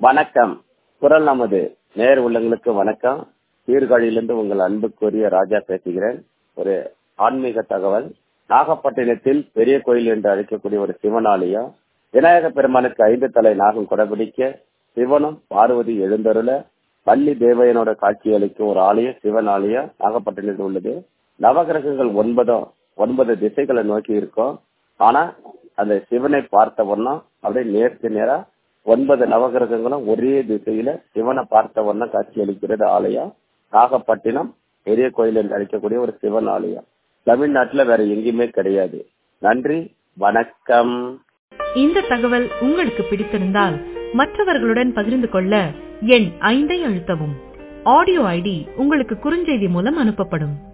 வணக்கம் குரல் நமது நேர் உள்ளங்களுக்கு வணக்கம் சீர்காழியிலிருந்து உங்கள் அன்புக்குரிய ராஜா பேசுகிறேன் ஒரு ஆன்மீக தகவல் நாகப்பட்டினத்தில் பெரிய கோயில் என்று அழைக்கக்கூடிய ஒரு சிவன் ஆலயம் விநாயக பெருமானுக்கு ஐந்து தலை நாகம் கொடைபிடிக்க சிவனும் பார்வதி எழுந்தருள பள்ளி தேவையனோட காட்சி அளிக்கும் ஒரு ஆலயம் சிவன் ஆலயம் நாகப்பட்டினத்தில் உள்ளது நவகிரகங்கள் ஒன்பதும் ஒன்பது திசைகளை நோக்கி இருக்கும் ஆனா அந்த சிவனை பார்த்த வண்ணம் அப்படியே நேருக்கு நேரா ஒன்பது நவகிரகங்களும் ஒரே திசையில சிவனை பார்த்த வண்ணம் காட்சி அளிக்கிறது ஆலயம் நாகப்பட்டினம் பெரிய கோயில் என்று அழைக்கக்கூடிய ஒரு சிவன் ஆலயம் தமிழ்நாட்டுல வேற எங்கேயுமே கிடையாது நன்றி வணக்கம் இந்த தகவல் உங்களுக்கு பிடித்திருந்தால் மற்றவர்களுடன் பகிர்ந்து கொள்ள எண் ஐந்தை அழுத்தவும் ஆடியோ ஐடி உங்களுக்கு குறுஞ்செய்தி மூலம் அனுப்பப்படும்